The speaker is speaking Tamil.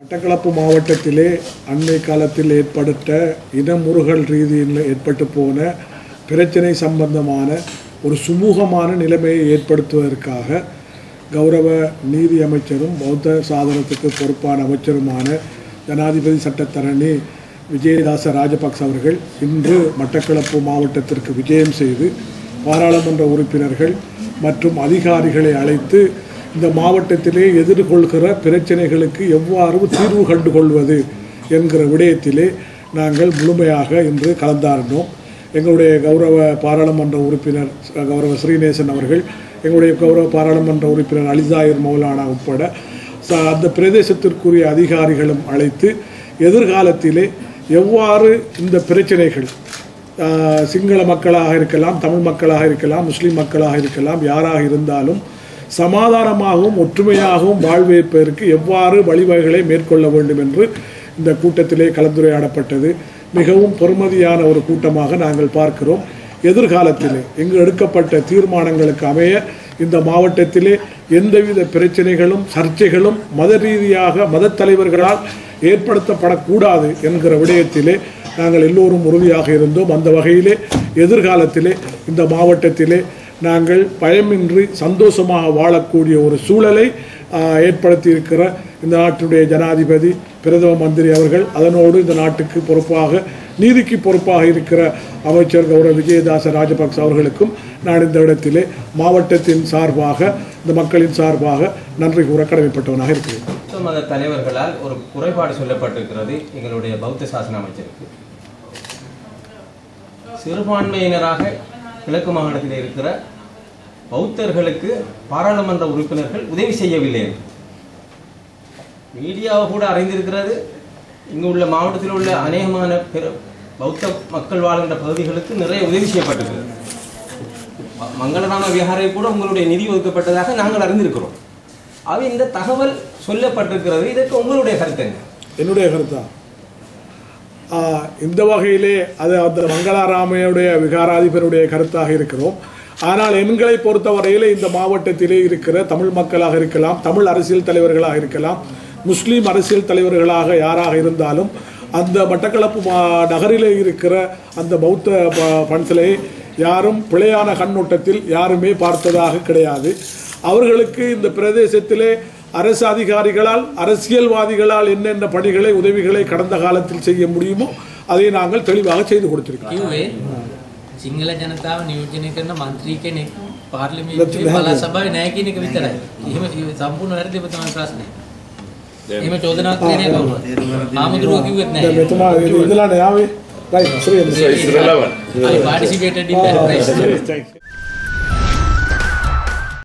மட்டக்களப்பு மாவட்டத்திலே அண்மை காலத்தில் ஏற்படுத்த இனமுறுகல் ரீதியில் ஏற்பட்டு போன பிரச்சனை சம்பந்தமான ஒரு சுமூகமான நிலைமையை ஏற்படுத்துவதற்காக கௌரவ நீதி அமைச்சரும் பௌத்த சாதனத்துக்கு பொறுப்பான அமைச்சருமான ஜனாதிபதி சட்டத்தரணி விஜயதாச ராஜபக்ச அவர்கள் இன்று மட்டக்களப்பு மாவட்டத்திற்கு விஜயம் செய்து பாராளுமன்ற உறுப்பினர்கள் மற்றும் அதிகாரிகளை அழைத்து இந்த மாவட்டத்திலே எதிர்கொள்கிற பிரச்சனைகளுக்கு எவ்வாறு தீர்வு கண்டுகொள்வது என்கிற விடயத்திலே நாங்கள் முழுமையாக இன்று கலந்தாடினோம் எங்களுடைய கௌரவ பாராளுமன்ற உறுப்பினர் கௌரவ ஸ்ரீநேசன் அவர்கள் எங்களுடைய கௌரவ பாராளுமன்ற உறுப்பினர் அலிசாயர் மௌலானா உட்பட ச- அந்த பிரதேசத்திற்குரிய அதிகாரிகளும் அழைத்து எதிர்காலத்திலே எவ்வாறு இந்த பிரச்சனைகள் ஆஹ், சிங்கள மக்களாக இருக்கலாம் தமிழ் மக்களாக இருக்கலாம் முஸ்லீம் மக்களாக இருக்கலாம் யாராக இருந்தாலும் சமாதானமாகவும் ஒற்றுமையாகவும் வாழ்விப்பதற்கு எவ்வாறு வழிவகைகளை மேற்கொள்ள வேண்டும் என்று இந்த கூட்டத்திலே கலந்துரையாடப்பட்டது மிகவும் பொறுமதியான ஒரு கூட்டமாக நாங்கள் பார்க்கிறோம் எதிர்காலத்திலே இங்கு எடுக்கப்பட்ட தீர்மானங்களுக்கு அமைய இந்த மாவட்டத்திலே எந்தவித பிரச்சனைகளும் சர்ச்சைகளும் மத ரீதியாக மதத் தலைவர்களால் ஏற்படுத்தப்படக்கூடாது என்கிற விடயத்திலே நாங்கள் எல்லோரும் உறுதியாக இருந்தோம் அந்த வகையிலே எதிர்காலத்திலே இந்த மாவட்டத்திலே நாங்கள் பயமின்றி சந்தோஷமாக வாழக்கூடிய ஒரு சூழலை ஆஹ், ஏற்படுத்தியிருக்கிற இந்த நாட்டுடைய ஜனாதிபதி பிரதம மந்திரி அவர்கள் அதனோடு இந்த நாட்டுக்கு பொறுப்பாக நீதிக்கு பொறுப்பாக இருக்கிற அமைச்சர் கௌரவ விஜயதாச ராஜபக்ச அவர்களுக்கும் நான் இந்த இடத்திலே மாவட்டத்தின் சார்பாக இந்த மக்களின் சார்பாக நன்றி கூற கடமைப்பட்டவனாக இருக்கிறேன் பௌத்த மத தலைவர்களால் ஒரு குறைபாடு சொல்லப்பட்டிருக்கிறது எங்களுடைய பௌத்த சாசன அமைச்சருக்கு சிறுபான்மையினராக கிழக்கு மாகாணத்தில் இருக்கிற பௌத்தர்களுக்கு பாராளுமன்ற உறுப்பினர்கள் உதவி செய்யவில்லை என்று. மீடியாவை கூட அறிந்திருக்கிறது இங்கு உள்ள மாவட்டத்தில் உள்ள அநேகமான பிற- பௌத்த மக்கள் வாழ்கின்ற பகுதிகளுக்கு நிறைய உதவி செய்யப்பட்டிருக்கிறது ம- மங்களராம விஹாரை கூட உங்களுடைய நிதி ஒதுக்கப்பட்டதாக நாங்கள் அறிந்திருக்கிறோம் அவை இந்த தகவல் சொல்லப்பட்டிருக்கிறது இதற்கு உங்களுடைய கருத்து என்ன என்னுடைய கருத்தா ஆஹ், இந்த வகையிலே அது அந்த மங்களாராமையுடைய விகாராதிபருடைய கருத்தாக இருக்கிறோம் ஆனால் எண்களை பொறுத்தவரையிலே இந்த மாவட்டத்திலே இருக்கிற தமிழ் மக்களாக இருக்கலாம் தமிழ் அரசியல் தலைவர்களாக இருக்கலாம் முஸ்லீம் அரசியல் தலைவர்களாக யாராக இருந்தாலும் அந்த மட்டக்களப்பு மா நகரிலே இருக்கிற அந்த பௌத்த ப- பன்சலை யாரும் பிழையான கண்ணோட்டத்தில் யாருமே பார்த்ததாக கிடையாது அவர்களுக்கு இந்த பிரதேசத்திலே அரசு அதிகாரிகளால் அரசியல்வாதிகளால் என்னென்ன பணிகளை உதவிகளை கடந்த காலத்தில் செய்ய முடியுமோ அதை நாங்கள் தெளிவாக செய்து கொடுத்திருக்கிறோம் කිව්වේ සිංහල ජනතාව නියෝජනය කරන මන්ත්‍රී කෙනෙක් පාර්ලිමේන්තුවේ පළාත් සභාවේ නැහැ කියන එක විතරයි. එහෙම සම්පූර්ණ වැරදි ඔබ තමයි ප්‍රශ්නේ. එහෙම චෝදනාවක් කරන්නේ කවුරුත්. ආමුදුරුව කිව්වෙත් இந்த නැහැ. மெத்தமா இது- இதெல்லாம் ஞாபகம் ரைட் சரி I participated in that crisis. Thank you